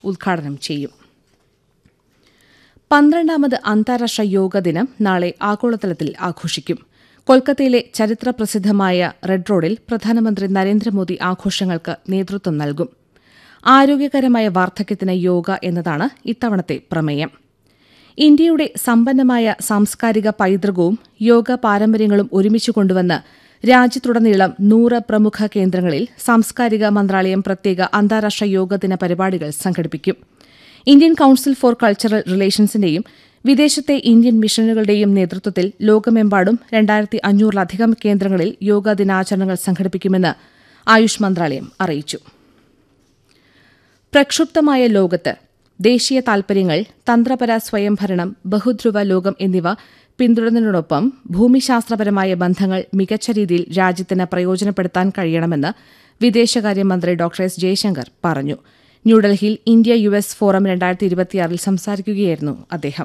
ഉദ്ഘാടനം ചെയ്യും പന്ത്രണ്ടാമത് അന്താരാഷ്ട്ര യോഗ ദിനം നാളെ ആഗോളതലത്തിൽ ആഘോഷിക്കും കൊൽക്കത്തയിലെ ചരിത്രപ്രസിദ്ധമായ റെഡ് റോഡിൽ പ്രധാനമന്ത്രി നരേന്ദ്രമോദി ആഘോഷങ്ങൾക്ക് നേതൃത്വം നൽകും ആരോഗ്യകരമായ വാർദ്ധക്യത്തിന് യോഗ എന്നതാണ് ഇത്തവണത്തെ പ്രമേയം ഇന്ത്യയുടെ സമ്പന്നമായ സാംസ്കാരിക പൈതൃകവും യോഗ പാരമ്പര്യങ്ങളും ഒരുമിച്ച് കൊണ്ടുവന്ന് രാജ്യത്തുടനീളം നൂറ് പ്രമുഖ കേന്ദ്രങ്ങളിൽ സാംസ്കാരിക മന്ത്രാലയം പ്രത്യേക അന്താരാഷ്ട്ര യോഗ ദിന പരിപാടികൾ സംഘടിപ്പിക്കും ഇന്ത്യൻ കൌൺസിൽ ഫോർ കൾച്ചറൽ റിലേഷൻസിന്റെയും വിദേശത്തെ ഇന്ത്യൻ മിഷനുകളുടെയും നേതൃത്വത്തിൽ ലോകമെമ്പാടും രണ്ടായിരത്തി അഞ്ഞൂറിലധികം കേന്ദ്രങ്ങളിൽ യോഗ ദിനാചരണങ്ങൾ സംഘടിപ്പിക്കുമെന്ന് ആയുഷ് മന്ത്രാലയം അറിയിച്ചു പ്രക്ഷുബ്ധമായ ലോകത്ത് ദേശീയ താൽപര്യങ്ങൾ തന്ത്രപര സ്വയംഭരണം ബഹുധ്രുവ ലോകം എന്നിവ പിന്തുടരുന്നതിനോടൊപ്പം ഭൂമിശാസ്ത്രപരമായ ബന്ധങ്ങൾ മികച്ച രീതിയിൽ രാജ്യത്തിന് പ്രയോജനപ്പെടുത്താൻ കഴിയണമെന്ന് വിദേശകാര്യമന്ത്രി ഡോക്ടർ എസ് ജയശങ്കർ പറഞ്ഞു ന്യൂഡൽഹിയിൽ ഇന്ത്യ യു എസ് ഫോറം രണ്ടായിരത്തി ഇരുപത്തിയാറിൽ സംസാരിക്കുകയായിരുന്നു അദ്ദേഹം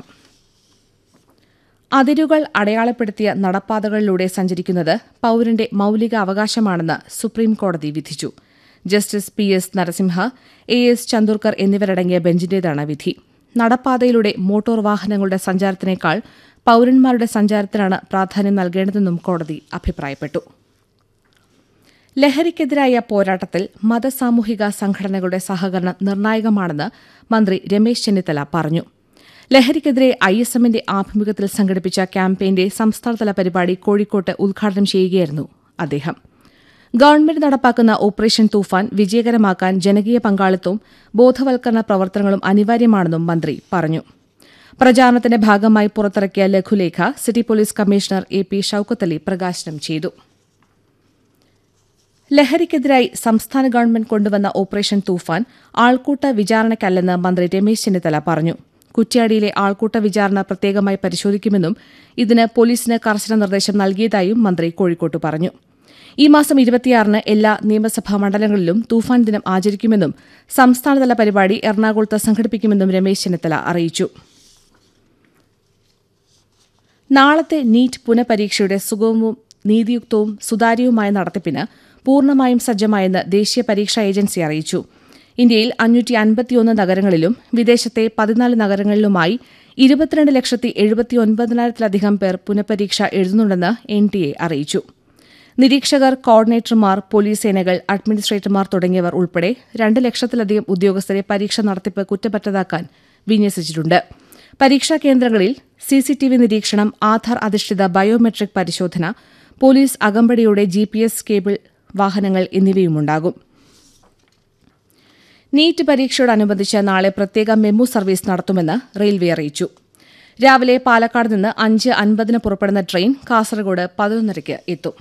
അതിരുകൾ അടയാളപ്പെടുത്തിയ നടപ്പാതകളിലൂടെ സഞ്ചരിക്കുന്നത് പൌരന്റെ മൌലിക അവകാശമാണെന്ന് സുപ്രീംകോടതി വിധിച്ചു justice P S Narasimha A S Chandurkar എന്നിവരടങ്ങിയ ബെഞ്ചിന്റേതാണ് വിധി നടപ്പാതയിലൂടെ മോട്ടോർ വാഹനങ്ങളുടെ സഞ്ചാരത്തിനേക്കാൾ പൌരന്മാരുടെ സഞ്ചാരത്തിനാണ് പ്രാധാന്യം നൽകേണ്ടതെന്നും കോടതി അഭിപ്രായപ്പെട്ടു ലഹരിക്കെതിരായ പോരാട്ടത്തിൽ മതസാമൂഹിക സംഘടനകളുടെ സഹകരണം നിർണായകമാണെന്ന് മന്ത്രി രമേശ് ചെന്നിത്തല പറഞ്ഞു ലഹരിക്കെതിരെ ഐ എസ് എമ്മിന്റെ ആഭിമുഖ്യത്തിൽ സംഘടിപ്പിച്ച ക്യാമ്പയിന്റെ സംസ്ഥാനതല പരിപാടി കോഴിക്കോട്ട് ഉദ്ഘാടനം ചെയ്യുകയായിരുന്നു അദ്ദേഹം ഗവൺമെന്റ് നടപ്പാക്കുന്ന ഓപ്പറേഷൻ തൂഫാൻ വിജയകരമാക്കാൻ ജനകീയ പങ്കാളിത്തവും ബോധവൽക്കരണ പ്രവർത്തനങ്ങളും അനിവാര്യമാണെന്നും മന്ത്രി പറഞ്ഞു പ്രചാരണത്തിന്റെ ഭാഗമായി പുറത്തിറക്കിയ ലഘുലേഖ city police commissioner A P Shoukathali പ്രകാശനം ചെയ്തു ലഹരിക്കെതിരായി സംസ്ഥാന ഗവൺമെന്റ് കൊണ്ടുവന്ന ഓപ്പറേഷൻ തൂഫാൻ ആൾക്കൂട്ട വിചാരണയ്ക്കല്ലെന്ന് മന്ത്രി രമേശ് ചെന്നിത്തല പറഞ്ഞു കുറ്റ്യാടിയിലെ ആൾക്കൂട്ട വിചാരണ പ്രത്യേകമായി പരിശോധിക്കുമെന്നും ഇതിന് പോലീസിന് കർശന നിർദ്ദേശം നൽകിയതായും മന്ത്രി കോഴിക്കോട്ട് പറഞ്ഞു ഈ മാസം ഇരുപത്തിയാറിന് എല്ലാ നിയമസഭാ മണ്ഡലങ്ങളിലും തൂഫാൻ ദിനം ആചരിക്കുമെന്നും സംസ്ഥാനതല പരിപാടി എറണാകുളത്ത് സംഘടിപ്പിക്കുമെന്നും രമേശ് ചെന്നിത്തല അറിയിച്ചു നാളത്തെ നീറ്റ് പുനഃപരീക്ഷയുടെ സുഗമവും നീതിയുക്തവും സുതാര്യവുമായ നടത്തിപ്പിന് പൂർണ്ണമായും സജ്ജമായെന്ന് ദേശീയ പരീക്ഷാ ഏജൻസി അറിയിച്ചു ഇന്ത്യയിൽ അഞ്ഞൂറ്റി അൻപത്തിയൊന്ന് നഗരങ്ങളിലും വിദേശത്തെ പതിനാല് നഗരങ്ങളിലുമായി ഇരുപത്തിരണ്ട് ലക്ഷത്തി എഴുപത്തി ഒൻപതിനായിരത്തിലധികം പേർ പുനഃപരീക്ഷ എഴുതുന്നുണ്ടെന്ന് എൻ ടി എ അറിയിച്ചു നിരീക്ഷകർ കോർഡിനേറ്റർമാർ പോലീസ് സേനകൾ അഡ്മിനിസ്ട്രേറ്റർമാർ തുടങ്ങിയവർ ഉൾപ്പെടെ രണ്ട് ലക്ഷത്തിലധികം ഉദ്യോഗസ്ഥരെ പരീക്ഷ നടത്തിപ്പ് കുറ്റപ്പറ്റതാക്കാൻ വിന്യസിച്ചിട്ടുണ്ട് പരീക്ഷാ കേന്ദ്രങ്ങളിൽ സിസിടിവി നിരീക്ഷണം ആധാർ അധിഷ്ഠിത ബയോമെട്രിക് പരിശോധന പോലീസ് അകമ്പടിയുടെ ജിപിഎസ് കേബിൾ വാഹനങ്ങൾ എന്നിവയുമുണ്ടാകും നീറ്റ് പരീക്ഷയോടനുബന്ധിച്ച് നാളെ പ്രത്യേക മെമു സർവീസ് നടത്തുമെന്ന് റെയിൽവേ അറിയിച്ചു രാവിലെ പാലക്കാട് നിന്ന് അഞ്ച് അൻപതിന് പുറപ്പെടുന്ന ട്രെയിൻ കാസർഗോഡ് പതിനൊന്നരയ്ക്ക് എത്തും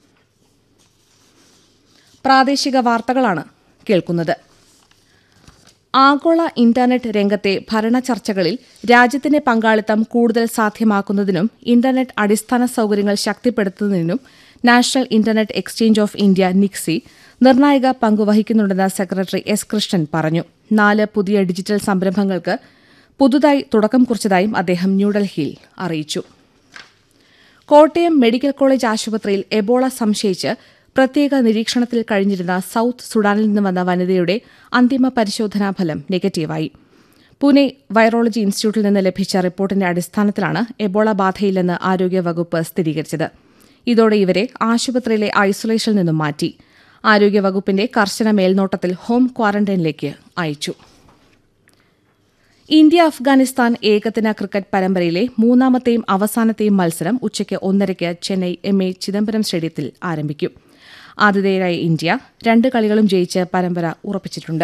പ്രാദേശിക വാർത്തകളാണ് കേൾക്കുന്നത് ആഗോള ഇന്റർനെറ്റ് രംഗത്തെ ഭരണ ചർച്ചകളിൽ രാജ്യത്തിന്റെ പങ്കാളിത്തം കൂടുതൽ സാധ്യമാക്കുന്നതിനും ഇന്റർനെറ്റ് അടിസ്ഥാന സൌകര്യങ്ങൾ ശക്തിപ്പെടുത്തുന്നതിനും national internet exchange of India NIXI നിർണായക പങ്കുവഹിക്കുന്നുണ്ടെന്ന് സെക്രട്ടറി എസ് കൃഷ്ണൻ പറഞ്ഞു നാല് പുതിയ ഡിജിറ്റൽ സംരംഭങ്ങൾക്ക് പുതുതായി തുടക്കം കുറിച്ചതായും അദ്ദേഹം ന്യൂഡൽഹിയിൽ അറിയിച്ചു കോട്ടയം മെഡിക്കൽ കോളേജ് ആശുപത്രിയിൽ എബോള സംശയിച്ച് പ്രത്യേക നിരീക്ഷണത്തിൽ കഴിഞ്ഞിരുന്ന സൌത്ത് സുഡാനിൽ നിന്ന് വന്ന വനിതയുടെ അന്തിമ പരിശോധനാ ഫലം നെഗറ്റീവായി പൂനെ വൈറോളജി ഇൻസ്റ്റിറ്റ്യൂട്ടിൽ നിന്ന് ലഭിച്ച റിപ്പോർട്ടിന്റെ അടിസ്ഥാനത്തിലാണ് എബോള ബാധയില്ലെന്ന് ആരോഗ്യവകുപ്പ് സ്ഥിരീകരിച്ചത് ഇതോടെ ഇവരെ ആശുപത്രിയിലെ ഐസൊലേഷനിൽ നിന്നും മാറ്റി ആരോഗ്യവകുപ്പിന്റെ കർശന മേൽനോട്ടത്തിൽ ഹോം ക്വാറന്റൈനിലേക്ക് അയച്ചു ഇന്ത്യ അഫ്ഗാനിസ്ഥാൻ ഏകദിന ക്രിക്കറ്റ് പരമ്പരയിലെ മൂന്നാമത്തെയും അവസാനത്തെയും മത്സരം ഉച്ചയ്ക്ക് ഒന്നരയ്ക്ക് ചെന്നൈ എം എ ചിദംബരം സ്റ്റേഡിയത്തിൽ ആരംഭിക്കും ആതിഥേയരായ ഇന്ത്യ രണ്ട് കളികളും ജയിച്ച് പരമ്പര ഉറപ്പിച്ചിട്ടുണ്ട്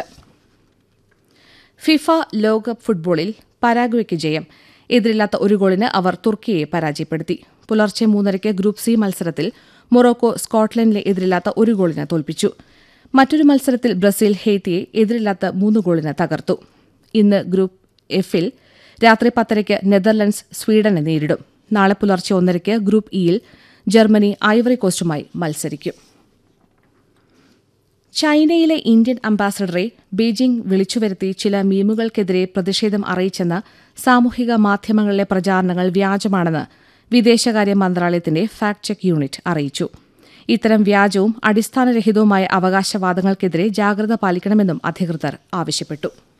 ഫിഫ ലോകകപ്പ് ഫുട്ബോളിൽ പരാഗ്വയ്ക്ക് ജയം എതിരില്ലാത്ത ഒരു ഗോളിന് അവർ തുർക്കിയെ പരാജയപ്പെടുത്തി പുലർച്ചെ മൂന്നരയ്ക്ക് ഗ്രൂപ്പ് സി മത്സരത്തിൽ മൊറോക്കോ സ്കോട്ട്ലൻഡിലെ എതിരില്ലാത്ത ഒരു ഗോളിന് തോൽപ്പിച്ചു മറ്റൊരു മത്സരത്തിൽ ബ്രസീൽ ഹെയ്ത്തിയെ എതിരില്ലാത്ത മൂന്ന് ഗോളിന് തകർത്തു ഇന്ന് ഗ്രൂപ്പ് എഫിൽ രാത്രി പത്തരയ്ക്ക് നെതർലൻഡ്സ് സ്വീഡനെ നേരിടും നാളെ പുലർച്ചെ ഒന്നരയ്ക്ക് ഗ്രൂപ്പ് ഇയിൽ ജർമ്മനി ഐവറി കോസ്റ്റുമായി മത്സരിക്കും ചൈനയിലെ ഇന്ത്യൻ അംബാസഡറെ ബീജിംഗ് വിളിച്ചുവരുത്തി ചില മീമുകൾക്കെതിരെ പ്രതിഷേധം അറിയിച്ചെന്ന സാമൂഹിക മാധ്യമങ്ങളിലെ പ്രചാരണങ്ങൾ വ്യാജമാണെന്ന് വിദേശകാര്യ മന്ത്രാലയത്തിന്റെ ഫാക്ട് ചെക്ക് യൂണിറ്റ് അറിയിച്ചു ഇത്തരം വ്യാജവും അടിസ്ഥാനരഹിതവുമായ അവകാശവാദങ്ങൾക്കെതിരെ ജാഗ്രത പാലിക്കണമെന്നും അധികൃതർ ആവശ്യപ്പെട്ടു